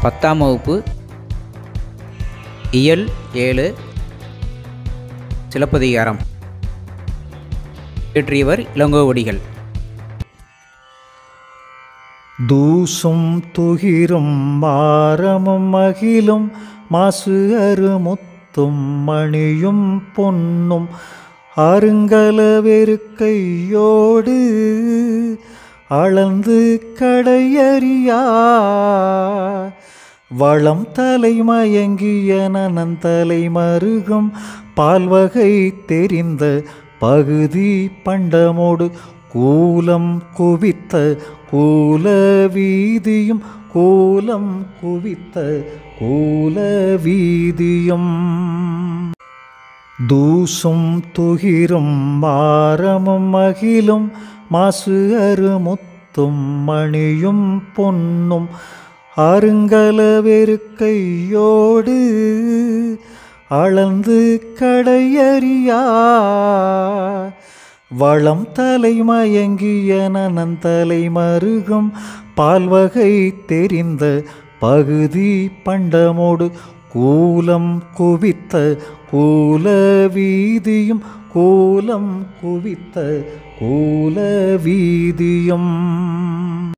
பத்தாம் வகுப்பு இயல் ஏழு சிலப்பதிகாரம் இயற்றியவர் இளங்கோவடிகள் தூசும் துகிரும் மாரமும் அகிலும் மாசு அருமுத்தும் மணியும் பொன்னும் அருங்கலவெருக்கையோடு அளந்து கடையறியா வளம் தலைமயங்கிய நனந்தலை மருகும் பால்வகை தெரிந்த பகுதி பண்டமோடு கூலம் குவித்த கூல வீதியும் கூலம் குவித்த கூல வீதியும் தூசும் துகிரும் மாரமும் அகிலும் மாசு அருமுத்தும் மணியும் பொன்னும் அருங்கலவெருக்கையோடு அளந்து கடையறியா வளம் தலைமயங்கிய நனந்தலை மருகும் பால்வகை தெரிந்த பகுதி பண்டமோடு கூலம் குவித்த கூல வீதியும் கூலம் குவித்த கூல வீதியும்